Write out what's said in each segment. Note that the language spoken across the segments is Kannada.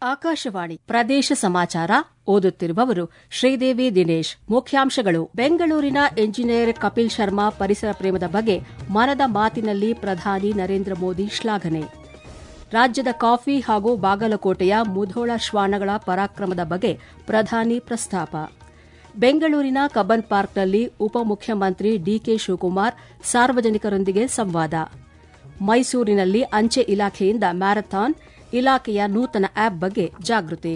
ಆಕಾಶವಾಣಿ ಪ್ರದೇಶ ಸಮಾಚಾರ ಓದುತ್ತಿರುವವರು ಶ್ರೀದೇವಿ ದಿನೇಶ್ ಮುಖ್ಯಾಂಶಗಳು ಬೆಂಗಳೂರಿನ ಎಂಜಿನಿಯರ್ ಕಪಿಲ್ ಶರ್ಮಾ ಪರಿಸರ ಪ್ರೇಮದ ಬಗ್ಗೆ ಮನದ ಮಾತಿನಲ್ಲಿ ಪ್ರಧಾನಿ ನರೇಂದ್ರ ಮೋದಿ ಶ್ಲಾಘನೆ ರಾಜ್ಯದ ಕಾಫಿ ಹಾಗೂ ಬಾಗಲಕೋಟೆಯ ಮುಧೋಳ ಶ್ವಾನಗಳ ಪರಾಕ್ರಮದ ಬಗ್ಗೆ ಪ್ರಧಾನಿ ಪ್ರಸ್ತಾಪ ಬೆಂಗಳೂರಿನ ಕಬ್ಬನ್ ಪಾರ್ಕ್ನಲ್ಲಿ ಉಪಮುಖ್ಯಮಂತ್ರಿ ಡಿಕೆ ಶಿವಕುಮಾರ್ ಸಾರ್ವಜನಿಕರೊಂದಿಗೆ ಸಂವಾದ ಮೈಸೂರಿನಲ್ಲಿ ಅಂಚೆ ಇಲಾಖೆಯಿಂದ ಮ್ಯಾರಥಾನ್ ಇಲಾಖೆಯ ನೂತನ ಆಪ್ ಬಗ್ಗೆ ಜಾಗೃತಿ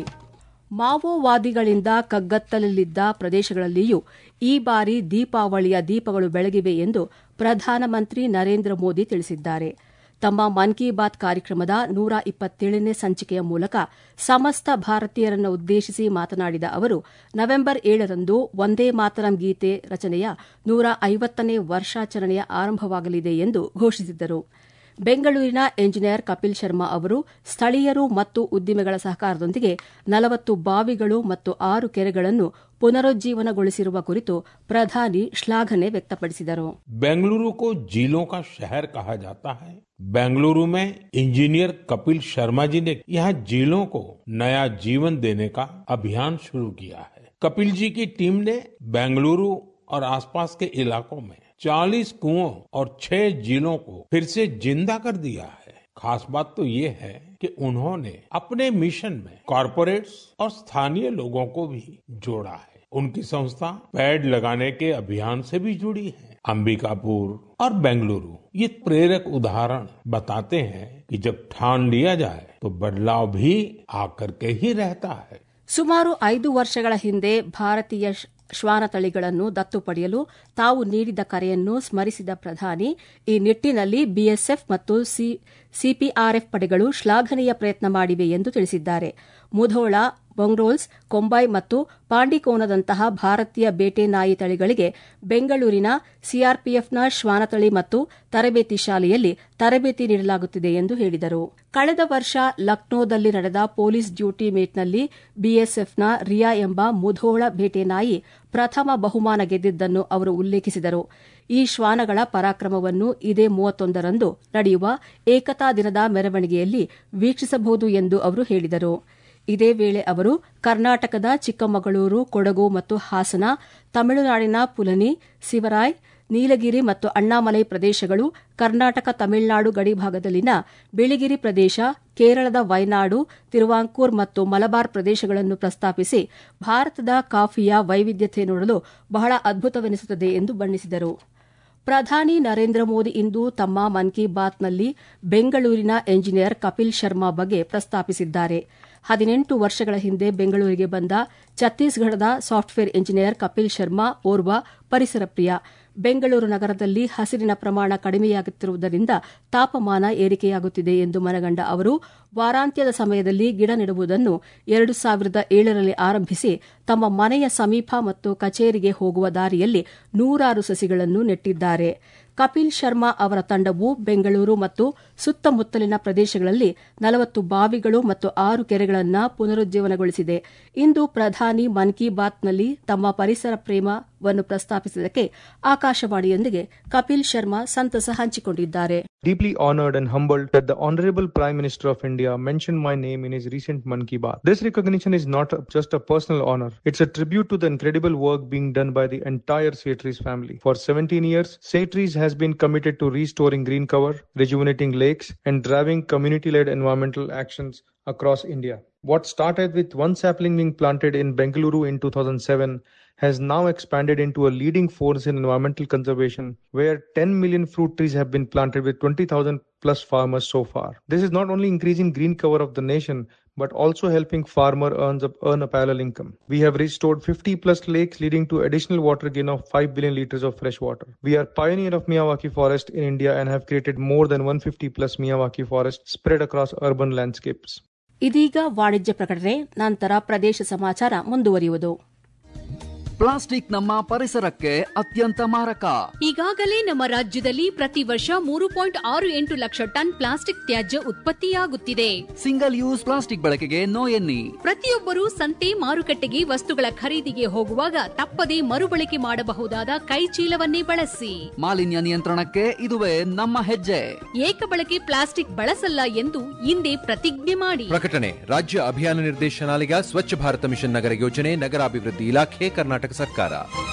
ಮಾವೋವಾದಿಗಳಿಂದ ಕಗ್ಗತ್ತಲಲ್ಲಿದ್ದ ಪ್ರದೇಶಗಳಲ್ಲಿಯೂ ಈ ಬಾರಿ ದೀಪಾವಳಿಯ ದೀಪಗಳು ಬೆಳಗಿವೆ ಎಂದು ಪ್ರಧಾನಮಂತ್ರಿ ನರೇಂದ್ರ ಮೋದಿ ತಿಳಿಸಿದ್ದಾರೆ ತಮ್ಮ ಮನ್ ಕಿ ಬಾತ್ ಕಾರ್ಯಕ್ರಮದ ನೂರ ಇಪ್ಪತ್ತೇಳನೇ ಸಂಚಿಕೆಯ ಮೂಲಕ ಸಮಸ್ತ ಭಾರತೀಯರನ್ನು ಉದ್ದೇಶಿಸಿ ಮಾತನಾಡಿದ ಅವರು ನವೆಂಬರ್ ಏಳರಂದು ವಂದೇ ಮಾತರಂ ಗೀತೆ ರಚನೆಯ ನೂರ ಐವತ್ತನೇ ವರ್ಷಾಚರಣೆಯ ಆರಂಭವಾಗಲಿದೆ ಎಂದು ಘೋಷಿಸಿದ್ದರು ಬೆಂಗಳೂರಿನ ಎಂಜಿನಿಯರ್ ಕಪಿಲ್ ಶರ್ಮಾ ಅವರು ಸ್ಥಳೀಯರು ಮತ್ತು ಉದ್ದಿಮೆಗಳ ಸಹಕಾರದೊಂದಿಗೆ ನಲವತ್ತು ಬಾವಿಗಳು ಮತ್ತು ಆರು ಕೆರೆಗಳನ್ನು ಪುನರುಜ್ಜೀವನಗೊಳಿಸಿರುವ ಕುರಿತು ಪ್ರಧಾನಿ ಶ್ಲಾಘನೆ ವ್ಯಕ್ತಪಡಿಸಿದರು बेंगलुरु को झीलों का शहर कहा जाता है बेंगलुरु में इंजीनियर कपिल शर्मा जी ने यहाँ झीलों को नया जीवन देने का अभियान शुरू किया है कपिल जी की टीम ने बेंगलुरु और आसपास के इलाकों में 40 कुओं और 6 झीलों को फिर से जिंदा कर दिया है खास बात तो ये है कि उन्होंने अपने मिशन में कॉरपोरेट्स और स्थानीय लोगों को भी जोड़ा है उनकी संस्था पेड़ लगाने के अभियान से भी जुड़ी है अंबिकापुर और बेंगलुरु ये प्रेरक उदाहरण बताते हैं कि जब ठान लिया जाए तो बदलाव भी आकर के ही रहता है ಸುಮಾರು ಐದು ವರ್ಷಗಳ ಹಿಂದೆ ಭಾರತೀಯ ಶ್ವಾನ ತಳಿಗಳನ್ನು ದತ್ತು ಪಡೆಯಲು ತಾವು ನೀಡಿದ ಕರೆಯನ್ನು ಸ್ಮರಿಸಿದ ಪ್ರಧಾನಿ ಈ ನಿಟ್ಟಿನಲ್ಲಿ ಬಿಎಸ್ಎಫ್ ಮತ್ತು ಸಿಪಿಆರ್ಎಫ್ ಪಡೆಗಳು ಶ್ಲಾಘನೀಯ ಪ್ರಯತ್ನ ಮಾಡಿವೆ ಎಂದು ತಿಳಿಸಿದ್ದಾರೆ ಮುಧೋಳ ಬಂಗ್ರೋಲ್ಸ್ ಕೊಂಬೈ ಮತ್ತು ಪಾಂಡಿಕೋನದಂತಹ ಭಾರತೀಯ ಬೇಟೆ ನಾಯಿ ತಳಿಗಳಿಗೆ ಬೆಂಗಳೂರಿನ ಸಿಆರ್ಪಿಎಫ್ನ ಶ್ವಾನತಳಿ ಮತ್ತು ತರಬೇತಿ ಶಾಲೆಯಲ್ಲಿ ತರಬೇತಿ ನೀಡಲಾಗುತ್ತಿದೆ ಎಂದು ಹೇಳಿದರು ಕಳೆದ ವರ್ಷ ಲಕ್ನೋದಲ್ಲಿ ನಡೆದ ಪೊಲೀಸ್ ಡ್ಯೂಟಿ ಮೀಟ್ನಲ್ಲಿ ಬಿಎಸ್ಎಫ್ನ ರಿಯಾ ಎಂಬ ಮುಧೋಳ ಬೇಟೆ ನಾಯಿ ಪ್ರಥಮ ಬಹುಮಾನ ಗೆದ್ದಿದ್ದನ್ನು ಅವರು ಉಲ್ಲೇಖಿಸಿದರು ಈ ಶ್ವಾನಗಳ ಪರಾಕ್ರಮವನ್ನು ಇದೇ ಮೂವತ್ತೊಂದರಂದು ನಡೆಯುವ ಏಕತಾ ದಿನದ ಮೆರವಣಿಗೆಯಲ್ಲಿ ವೀಕ್ಷಿಸಬಹುದು ಎಂದು ಅವರು ಹೇಳಿದರು ಇದೇ ವೇಳೆ ಅವರು ಕರ್ನಾಟಕದ ಚಿಕ್ಕಮಗಳೂರು ಕೊಡಗು ಮತ್ತು ಹಾಸನ ತಮಿಳುನಾಡಿನ ಪುಲನಿ ಸಿವರಾಯ್ ನೀಲಗಿರಿ ಮತ್ತು ಅಣ್ಣಾಮಲೈ ಪ್ರದೇಶಗಳು ಕರ್ನಾಟಕ ತಮಿಳುನಾಡು ಗಡಿಭಾಗದಲ್ಲಿನ ಬಿಳಿಗಿರಿ ಪ್ರದೇಶ ಕೇರಳದ ವೈನಾಡು ತಿರುವಾಂಕೂರ್ ಮತ್ತು ಮಲಬಾರ್ ಪ್ರದೇಶಗಳನ್ನು ಪ್ರಸ್ತಾಪಿಸಿ ಭಾರತದ ಕಾಫಿಯ ವೈವಿಧ್ಯತೆ ನೋಡಲು ಬಹಳ ಅದ್ಭುತವೆನಿಸುತ್ತದೆ ಎಂದು ಬಣ್ಣಿಸಿದರು ಪ್ರಧಾನಿ ನರೇಂದ್ರ ಮೋದಿ ಇಂದು ತಮ್ಮ ಮನ್ ಕಿ ಬಾತ್ನಲ್ಲಿ ಬೆಂಗಳೂರಿನ ಎಂಜಿನಿಯರ್ ಕಪಿಲ್ ಶರ್ಮಾ ಬಗ್ಗೆ ಪ್ರಸ್ತಾಪಿಸಿದ್ದಾರೆ ಹದಿನೆಂಟು ವರ್ಷಗಳ ಹಿಂದೆ ಬೆಂಗಳೂರಿಗೆ ಬಂದ ಛತ್ತೀಸ್ಗಢದ ಸಾಫ್ಟ್ವೇರ್ ಎಂಜಿನಿಯರ್ ಕಪಿಲ್ ಶರ್ಮಾ ಓರ್ವ ಪರಿಸರ ಪ್ರಿಯ ಬೆಂಗಳೂರು ನಗರದಲ್ಲಿ ಹಸಿರಿನ ಪ್ರಮಾಣ ಕಡಿಮೆಯಾಗುತ್ತಿರುವುದರಿಂದ ತಾಪಮಾನ ಏರಿಕೆಯಾಗುತ್ತಿದೆ ಎಂದು ಮನಗಂಡ ಅವರು ವಾರಾಂತ್ಯದ ಸಮಯದಲ್ಲಿ ಗಿಡ ನೆಡುವುದನ್ನು ಎರಡು ಸಾವಿರದ ಏಳರಲ್ಲಿ ಆರಂಭಿಸಿ ತಮ್ಮ ಮನೆಯ ಸಮೀಪ ಮತ್ತು ಕಚೇರಿಗೆ ಹೋಗುವ ದಾರಿಯಲ್ಲಿ ನೂರಾರು ಸಸಿಗಳನ್ನು ನೆಟ್ಟಿದ್ದಾರೆ ಕಪಿಲ್ ಶರ್ಮಾ ಅವರ ತಂಡವು ಬೆಂಗಳೂರು ಮತ್ತು ಸುತ್ತಮುತ್ತಲಿನ ಪ್ರದೇಶಗಳಲ್ಲಿ ನಲವತ್ತು ಬಾವಿಗಳು ಮತ್ತು ಆರು ಕೆರೆಗಳನ್ನು ಪುನರುಜ್ಜೀವನಗೊಳಿಸಿದೆ ಇಂದು ಪ್ರಧಾನಿ ಮನ್ ಕಿ ಬಾತ್ನಲ್ಲಿ ತಮ್ಮ ಪರಿಸರ ಪ್ರೇಮವನ್ನು ಪ್ರಸ್ತಾಪಿಸಿದ್ದಕ್ಕೆ ಆಕಾಶವಾಣಿಯೊಂದಿಗೆ ಕಪಿಲ್ ಶರ್ಮಾ ಸಂತಸ ಹಂಚಿಕೊಂಡಿದ್ದಾರೆ Deeply honored and humbled that the Honorable Prime Minister of India mentioned my name in his recent Mann Ki Baat. This recognition is not just a personal honor, it's a tribute to the incredible work being done by the entire Saitris family. For 17 years, Saitris has been committed to restoring green cover, rejuvenating lakes, and driving community led environmental actions across India. What started with one sapling being planted in Bengaluru in 2007 has now expanded into a leading force in environmental conservation, where 10 million fruit trees have been planted with 20,000 plus farmers so far. This is not only increasing green cover of the nation, but also helping farmer earns up, earn a parallel income. We have restored 50 plus lakes leading to additional water gain of 5 billion liters of fresh water. We are pioneer of Miyawaki forest in India and have created more than 150 plus Miyawaki forests spread across urban landscapes. ಇದೀಗ ವಾಣಿಜ್ಯ ಪ್ರಕಟಣೆ ನಂತರ ಪ್ರದೇಶ ಸಮಾಚಾರ ಮುಂದುವರಿಯುವುದು ಪ್ಲಾಸ್ಟಿಕ್ ನಮ್ಮ ಪರಿಸರಕ್ಕೆ ಅತ್ಯಂತ ಮಾರಕ ಈಗಾಗಲೇ ನಮ್ಮ ರಾಜ್ಯದಲ್ಲಿ ಪ್ರತಿ ವರ್ಷ ಮೂರು ಪಾಯಿಂಟ್ ಆರು ಎಂಟು ಲಕ್ಷ ಟನ್ ಪ್ಲಾಸ್ಟಿಕ್ ತ್ಯಾಜ್ಯ ಉತ್ಪತ್ತಿಯಾಗುತ್ತಿದೆ ಸಿಂಗಲ್ ಯೂಸ್ ಪ್ಲಾಸ್ಟಿಕ್ ಬಳಕೆಗೆ ನೋ ಎನ್ನಿ ಪ್ರತಿಯೊಬ್ಬರೂ ಸಂತೆ ಮಾರುಕಟ್ಟೆಗೆ ವಸ್ತುಗಳ ಖರೀದಿಗೆ ಹೋಗುವಾಗ ತಪ್ಪದೇ ಮರುಬಳಕೆ ಮಾಡಬಹುದಾದ ಕೈ ಚೀಲವನ್ನೇ ಬಳಸಿ ಮಾಲಿನ್ಯ ನಿಯಂತ್ರಣಕ್ಕೆ ಇದುವೇ ನಮ್ಮ ಹೆಜ್ಜೆ ಏಕಬಳಕೆ ಪ್ಲಾಸ್ಟಿಕ್ ಬಳಸಲ್ಲ ಎಂದು ಇಂದೇ ಪ್ರತಿಜ್ಞೆ ಮಾಡಿ ಪ್ರಕಟಣೆ ರಾಜ್ಯ ಅಭಿಯಾನ ನಿರ್ದೇಶನಾಲಯ ಸ್ವಚ್ಛ ಭಾರತ ಮಿಷನ್ ನಗರ ಯೋಜನೆ ನಗರಾಭಿವೃದ್ಧಿ ಇಲಾಖೆ ಕರ್ನಾಟಕ ಸರ್ಕಾರ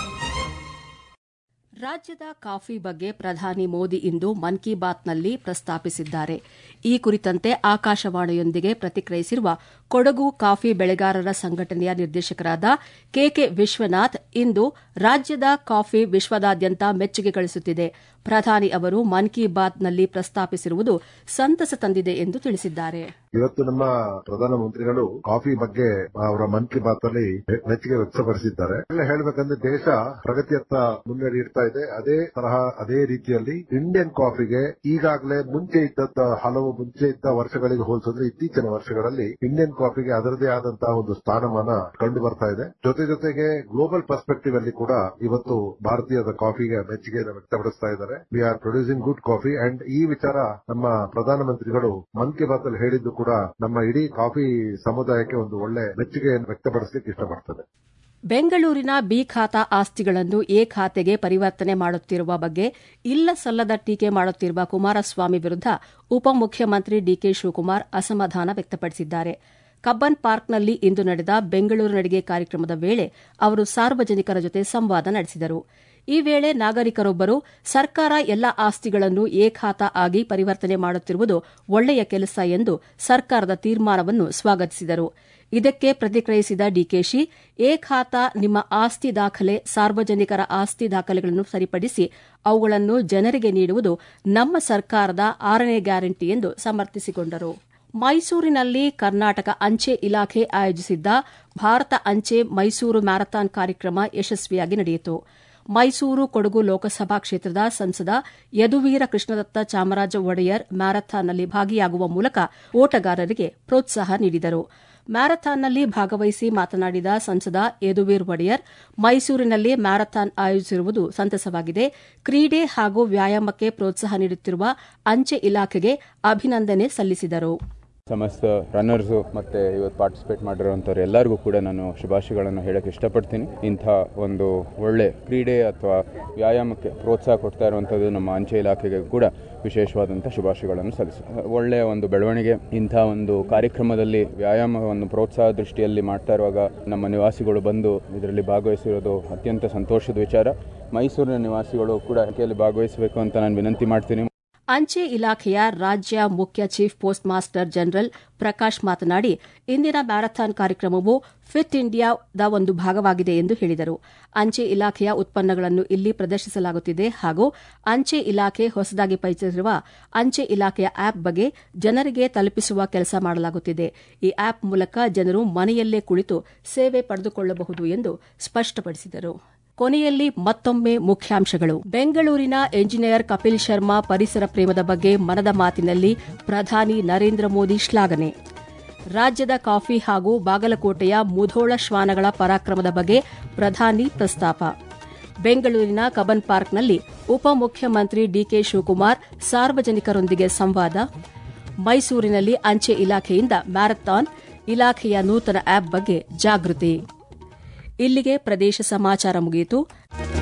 ರಾಜ್ಯದ ಕಾಫಿ ಬಗ್ಗೆ ಪ್ರಧಾನಿ ಮೋದಿ ಇಂದು ಮನ್ ಕಿ ಬಾತ್ನಲ್ಲಿ ಪ್ರಸ್ತಾಪಿಸಿದ್ದಾರೆ ಈ ಕುರಿತಂತೆ ಆಕಾಶವಾಣಿಯೊಂದಿಗೆ ಪ್ರತಿಕ್ರಿಯಿಸಿರುವ ಕೊಡಗು ಕಾಫಿ ಬೆಳೆಗಾರರ ಸಂಘಟನೆಯ ನಿರ್ದೇಶಕರಾದ ಕೆಕೆ ವಿಶ್ವನಾಥ್ ಇಂದು ರಾಜ್ಯದ ಕಾಫಿ ವಿಶ್ವದಾದ್ಯಂತ ಮೆಚ್ಚುಗೆ ಗಳಿಸುತ್ತಿದೆ ಪ್ರಧಾನಿ ಅವರು ಮನ್ ಕಿ ಬಾತ್ನಲ್ಲಿ ಪ್ರಸ್ತಾಪಿಸಿರುವುದು ಸಂತಸ ತಂದಿದೆ ಎಂದು ತಿಳಿಸಿದ್ದಾರೆ ಇವತ್ತು ನಮ್ಮ ಪ್ರಧಾನಮಂತ್ರಿಗಳು ಕಾಫಿ ಬಗ್ಗೆ ಅವರ ಮನ್ ಕಿ ಬಾತ್ ಅಲ್ಲಿ ಮೆಚ್ಚುಗೆ ವ್ಯಕ್ತಪಡಿಸಿದ್ದಾರೆ ಎಲ್ಲ ಹೇಳ್ಬೇಕಂದ್ರೆ ದೇಶ ಪ್ರಗತಿಯತ್ತ ಮುನ್ನಡೆಯುತ್ತಾ ಇದೆ ಅದೇ ತರಹ ಅದೇ ರೀತಿಯಲ್ಲಿ ಇಂಡಿಯನ್ ಕಾಫಿಗೆ ಈಗಾಗಲೇ ಮುಂಚೆ ಇದ್ದಂತ ಹಲವು ಮುಂಚೆ ಇದ್ದ ವರ್ಷಗಳಿಗೆ ಹೋಲಿಸಿದ್ರೆ ಇತ್ತೀಚಿನ ವರ್ಷಗಳಲ್ಲಿ ಇಂಡಿಯನ್ ಕಾಫಿಗೆ ಅದರದೇ ಆದಂತಹ ಒಂದು ಸ್ಥಾನಮಾನ ಕಂಡು ಬರ್ತಾ ಇದೆ ಜೊತೆ ಜೊತೆಗೆ ಗ್ಲೋಬಲ್ ಪರ್ಸ್ಪೆಕ್ಟಿವ್ ಅಲ್ಲಿ ಕೂಡ ಇವತ್ತು ಭಾರತೀಯದ ಕಾಫಿಗೆ ಮೆಚ್ಚುಗೆಯನ್ನು ವ್ಯಕ್ತಪಡಿಸ್ತಾ ಇದ್ದಾರೆ we are producing good coffee and ಈ ವಿಚಾರ ನಮ್ಮ ಪ್ರಧಾನಮಂತ್ರಿಗಳು ಮನ್ ಕಿ ಬಾತ್ ಅಲ್ಲಿ ಹೇಳಿದ್ದು ಕೂಡ ನಮ್ಮ ಇಡೀ ಕಾಫಿ ಸಮುದಾಯಕ್ಕೆ ಒಂದು ಒಳ್ಳೆ ಮೆಚ್ಚುಗೆಯನ್ನು ವ್ಯಕ್ತಪಡಿಸಲಿಕ್ಕೆ ಇಷ್ಟಪಡ್ತದೆ ಬೆಂಗಳೂರಿನ ಬಿ ಖಾತಾ ಆಸ್ತಿಗಳನ್ನು ಎ ಖಾತೆಗೆ ಪರಿವರ್ತನೆ ಮಾಡುತ್ತಿರುವ ಬಗ್ಗೆ ಇಲ್ಲ ಸಲ್ಲದ ಟೀಕೆ ಮಾಡುತ್ತಿರುವ ಕುಮಾರಸ್ವಾಮಿ ವಿರುದ್ದ ಉಪಮುಖ್ಯಮಂತ್ರಿ ಡಿಕೆ ಶಿವಕುಮಾರ್ ಅಸಮಾಧಾನ ವ್ಯಕ್ತಪಡಿಸಿದ್ದಾರೆ ಕಬ್ಬನ್ ಪಾರ್ಕ್ನಲ್ಲಿ ಇಂದು ನಡೆದ ಬೆಂಗಳೂರು ನಡಿಗೆ ಕಾರ್ಯಕ್ರಮದ ವೇಳೆ ಅವರು ಸಾರ್ವಜನಿಕರ ಜೊತೆ ಸಂವಾದ ನಡೆಸಿದರು ಈ ವೇಳೆ ನಾಗರಿಕರೊಬ್ಬರು ಸರ್ಕಾರ ಎಲ್ಲ ಆಸ್ತಿಗಳನ್ನು ಎ ಖಾತಾ ಆಗಿ ಪರಿವರ್ತನೆ ಮಾಡುತ್ತಿರುವುದು ಒಳ್ಳೆಯ ಕೆಲಸ ಎಂದು ಸರ್ಕಾರದ ತೀರ್ಮಾನವನ್ನು ಸ್ವಾಗತಿಸಿದರು ಇದಕ್ಕೆ ಪ್ರತಿಕ್ರಿಯಿಸಿದ ಡಿಕೆಶಿ ಎ ಖಾತಾ ನಿಮ್ಮ ಆಸ್ತಿ ದಾಖಲೆ ಸಾರ್ವಜನಿಕರ ಆಸ್ತಿ ದಾಖಲೆಗಳನ್ನು ಸರಿಪಡಿಸಿ ಅವುಗಳನ್ನು ಜನರಿಗೆ ನೀಡುವುದು ನಮ್ಮ ಸರ್ಕಾರದ ಆರನೇ ಗ್ಯಾರಂಟಿ ಎಂದು ಸಮರ್ಥಿಸಿಕೊಂಡರು ಮೈಸೂರಿನಲ್ಲಿ ಕರ್ನಾಟಕ ಅಂಚೆ ಇಲಾಖೆ ಆಯೋಜಿಸಿದ್ದ ಭಾರತ ಅಂಚೆ ಮೈಸೂರು ಮ್ಯಾರಥಾನ್ ಕಾರ್ಯಕ್ರಮ ಯಶಸ್ವಿಯಾಗಿ ನಡೆಯಿತು ಮೈಸೂರು ಕೊಡಗು ಲೋಕಸಭಾ ಕ್ಷೇತ್ರದ ಸಂಸದ ಯದುವೀರ ಕೃಷ್ಣದತ್ತ ಚಾಮರಾಜ ಒಡೆಯರ್ ಮ್ಯಾರಥಾನ್ನಲ್ಲಿ ಭಾಗಿಯಾಗುವ ಮೂಲಕ ಓಟಗಾರರಿಗೆ ಪ್ರೋತ್ಸಾಹ ನೀಡಿದರು ಮ್ಯಾರಥಾನ್ನಲ್ಲಿ ಭಾಗವಹಿಸಿ ಮಾತನಾಡಿದ ಸಂಸದ ಯದುವೀರ್ ಒಡೆಯರ್ ಮೈಸೂರಿನಲ್ಲಿ ಮ್ಯಾರಥಾನ್ ಆಯೋಜಿಸಿರುವುದು ಸಂತಸವಾಗಿದೆ ಕ್ರೀಡೆ ಹಾಗೂ ವ್ಯಾಯಾಮಕ್ಕೆ ಪ್ರೋತ್ಸಾಹ ನೀಡುತ್ತಿರುವ ಅಂಚೆ ಇಲಾಖೆಗೆ ಅಭಿನಂದನೆ ಸಲ್ಲಿಸಿದರು ಸಮಸ್ತ ರನ್ನರ್ಸು ಮತ್ತು ಇವತ್ತು ಪಾರ್ಟಿಸಿಪೇಟ್ ಮಾಡಿರೋಂಥವ್ರು ಎಲ್ಲರಿಗೂ ಕೂಡ ನಾನು ಶುಭಾಶಯಗಳನ್ನು ಹೇಳಕ್ಕೆ ಇಷ್ಟಪಡ್ತೀನಿ ಇಂಥ ಒಂದು ಒಳ್ಳೆ ಕ್ರೀಡೆ ಅಥವಾ ವ್ಯಾಯಾಮಕ್ಕೆ ಪ್ರೋತ್ಸಾಹ ಕೊಡ್ತಾ ಇರುವಂಥದ್ದು ನಮ್ಮ ಅಂಚೆ ಇಲಾಖೆಗೆ ಕೂಡ ವಿಶೇಷವಾದಂಥ ಶುಭಾಶಯಗಳನ್ನು ಸಲ್ಲಿಸ ಒಳ್ಳೆಯ ಒಂದು ಬೆಳವಣಿಗೆ ಇಂಥ ಒಂದು ಕಾರ್ಯಕ್ರಮದಲ್ಲಿ ವ್ಯಾಯಾಮವನ್ನು ಪ್ರೋತ್ಸಾಹ ದೃಷ್ಟಿಯಲ್ಲಿ ಮಾಡ್ತಾ ಇರುವಾಗ ನಮ್ಮ ನಿವಾಸಿಗಳು ಬಂದು ಇದರಲ್ಲಿ ಭಾಗವಹಿಸಿರೋದು ಅತ್ಯಂತ ಸಂತೋಷದ ವಿಚಾರ ಮೈಸೂರಿನ ನಿವಾಸಿಗಳು ಕೂಡ ಇದರಲ್ಲಿ ಭಾಗವಹಿಸಬೇಕು ಅಂತ ನಾನು ವಿನಂತಿ ಮಾಡ್ತೀನಿ ಅಂಚೆ ಇಲಾಖೆಯ ರಾಜ್ಯ ಮುಖ್ಯ chief post master general Prakash ಮಾತನಾಡಿ ಇಂದಿನ ಮ್ಯಾರಥಾನ್ ಕಾರ್ಯಕ್ರಮವು ಫಿಟ್ ಇಂಡಿಯಾದ ಒಂದು ಭಾಗವಾಗಿದೆ ಎಂದು ಹೇಳಿದರು ಅಂಚೆ ಇಲಾಖೆಯ ಉತ್ಪನ್ನಗಳನ್ನು ಇಲ್ಲಿ ಪ್ರದರ್ಶಿಸಲಾಗುತ್ತಿದೆ ಹಾಗೂ ಅಂಚೆ ಇಲಾಖೆ ಹೊಸದಾಗಿ ಪರಿಚಯಿಸಿರುವ ಅಂಚೆ ಇಲಾಖೆಯ ಆಪ್ ಬಗ್ಗೆ ಜನರಿಗೆ ತಲುಪಿಸುವ ಕೆಲಸ ಮಾಡಲಾಗುತ್ತಿದೆ ಈ ಆಪ್ ಮೂಲಕ ಜನರು ಮನೆಯಲ್ಲೇ ಕುಳಿತು ಸೇವೆ ಪಡೆದುಕೊಳ್ಳಬಹುದು ಎಂದು ಸ್ಪಷ್ಟಪಡಿಸಿದರು ಕೊನೆಯಲ್ಲಿ ಮತ್ತೊಮ್ಮೆ ಮುಖ್ಯಾಂಶಗಳು ಬೆಂಗಳೂರಿನ ಎಂಜಿನಿಯರ್ ಕಪಿಲ್ ಶರ್ಮಾ ಪರಿಸರ ಪ್ರೇಮದ ಬಗ್ಗೆ ಮನದ ಮಾತಿನಲ್ಲಿ ಪ್ರಧಾನಿ ನರೇಂದ್ರ ಮೋದಿ ಶ್ಲಾಘನೆ ರಾಜ್ಯದ ಕಾಫಿ ಹಾಗೂ ಬಾಗಲಕೋಟೆಯ ಮುಧೋಳ ಶ್ವಾನಗಳ ಪರಾಕ್ರಮದ ಬಗ್ಗೆ ಪ್ರಧಾನಿ ಪ್ರಸ್ತಾಪ ಬೆಂಗಳೂರಿನ ಕಬನ್ ಪಾರ್ಕ್ನಲ್ಲಿ ಉಪಮುಖ್ಯಮಂತ್ರಿ ಡಿಕೆ ಶಿವಕುಮಾರ್ ಸಾರ್ವಜನಿಕರೊಂದಿಗೆ ಸಂವಾದ ಮೈಸೂರಿನಲ್ಲಿ ಅಂಚೆ ಇಲಾಖೆಯಿಂದ ಮ್ಯಾರಥಾನ್ ಇಲಾಖೆಯ ನೂತನ ಆಪ್ ಬಗ್ಗೆ ಜಾಗೃತಿ ಇಲ್ಲಿಗೆ ಪ್ರದೇಶ ಸಮಾಚಾರ ಮುಗಿಯಿತು